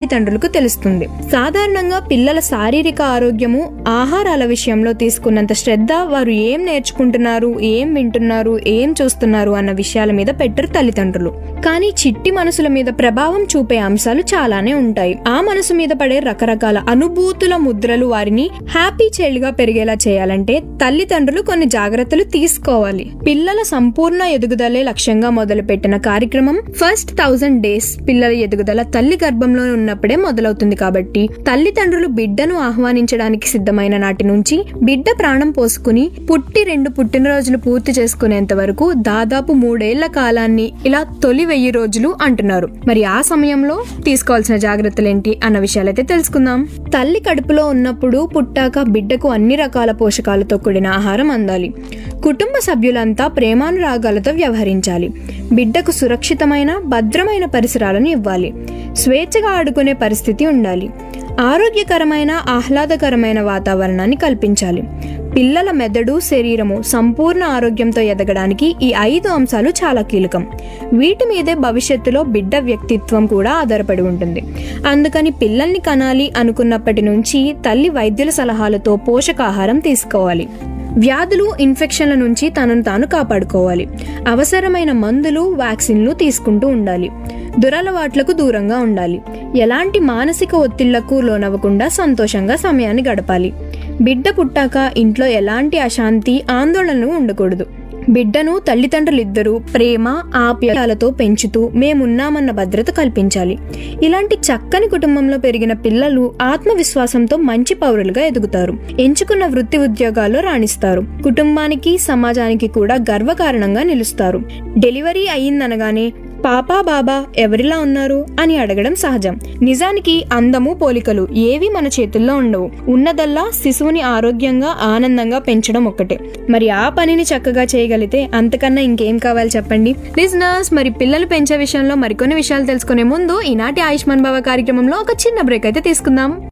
తల్లిదండ్రులకు తెలుస్తుంది సాధారణంగా పిల్లల శారీరక ఆరోగ్యము ఆహారాల విషయంలో తీసుకున్నంత శ్రద్ధ వారు ఏం నేర్చుకుంటున్నారు ఏం వింటున్నారు ఏం చూస్తున్నారు అన్న విషయాల మీద పెట్టరు తల్లిదండ్రులు కానీ చిట్టి మనసుల మీద ప్రభావం చూపే అంశాలు చాలానే ఉంటాయి ఆ మనసు మీద పడే రకరకాల అనుభూతుల ముద్రలు వారిని హ్యాపీ చైల్డ్ గా పెరిగేలా చేయాలంటే తల్లిదండ్రులు కొన్ని జాగ్రత్తలు తీసుకోవాలి పిల్లల సంపూర్ణ ఎదుగుదలే లక్ష్యంగా మొదలుపెట్టిన కార్యక్రమం ఫస్ట్ థౌజండ్ డేస్ పిల్లల ఎదుగుదల తల్లి గర్భంలో ఉన్నప్పుడే మొదలవుతుంది కాబట్టి తల్లిదండ్రులు బిడ్డను ఆహ్వానించడానికి సిద్ధమైన నాటి నుంచి బిడ్డ ప్రాణం పోసుకుని పుట్టి రెండు పుట్టినరోజులు పూర్తి చేసుకునేంత వరకు దాదాపు మూడేళ్ల కాలాన్ని ఇలా తొలి వెయ్యి రోజులు అంటున్నారు మరి ఆ సమయంలో తీసుకోవాల్సిన జాగ్రత్తలేంటి అన్న విషయాలైతే తెలుసుకుందాం తల్లి కడుపులో ఉన్నప్పుడు పుట్టాక బిడ్డకు అన్ని రకాల పోషకాలతో కూడిన ఆహారం అందాలి కుటుంబ సభ్యులంతా ప్రేమానురాగాలతో వ్యవహరించాలి బిడ్డకు సురక్షితమైన భద్రమైన పరిసరాలను ఇవ్వాలి స్వేచ్ఛగా ఆడుకునే పరిస్థితి ఉండాలి ఆరోగ్యకరమైన ఆహ్లాదకరమైన వాతావరణాన్ని కల్పించాలి పిల్లల మెదడు శరీరము సంపూర్ణ ఆరోగ్యంతో ఎదగడానికి ఈ ఐదు అంశాలు చాలా కీలకం వీటి మీదే భవిష్యత్తులో బిడ్డ వ్యక్తిత్వం కూడా ఆధారపడి ఉంటుంది అందుకని పిల్లల్ని కనాలి అనుకున్నప్పటి నుంచి తల్లి వైద్యుల సలహాలతో పోషకాహారం తీసుకోవాలి వ్యాధులు ఇన్ఫెక్షన్ల నుంచి తనను తాను కాపాడుకోవాలి అవసరమైన మందులు వ్యాక్సిన్లు తీసుకుంటూ ఉండాలి దురలవాట్లకు దూరంగా ఉండాలి ఎలాంటి మానసిక ఒత్తిళ్లకు లోనవ్వకుండా సంతోషంగా సమయాన్ని గడపాలి బిడ్డ పుట్టాక ఇంట్లో ఎలాంటి అశాంతి ఆందోళనలు ఉండకూడదు బిడ్డను తల్లిదండ్రులిద్దరూ ప్రేమ ఆప్యాయాలతో పెంచుతూ మేమున్నామన్న భద్రత కల్పించాలి ఇలాంటి చక్కని కుటుంబంలో పెరిగిన పిల్లలు ఆత్మవిశ్వాసంతో మంచి పౌరులుగా ఎదుగుతారు ఎంచుకున్న వృత్తి ఉద్యోగాల్లో రాణిస్తారు కుటుంబానికి సమాజానికి కూడా గర్వకారణంగా నిలుస్తారు డెలివరీ అయ్యిందనగానే పాపా బాబా ఎవరిలా ఉన్నారు అని అడగడం సహజం నిజానికి అందము పోలికలు ఏవి మన చేతుల్లో ఉండవు ఉన్నదల్లా శిశువుని ఆరోగ్యంగా ఆనందంగా పెంచడం ఒక్కటే మరి ఆ పనిని చక్కగా చేయగలిగితే అంతకన్నా ఇంకేం కావాలి చెప్పండి లిజనర్స్ మరి పిల్లలు పెంచే విషయంలో మరికొన్ని విషయాలు తెలుసుకునే ముందు ఈనాటి ఆయుష్మాన్ భవ కార్యక్రమంలో ఒక చిన్న బ్రేక్ అయితే తీసుకుందాం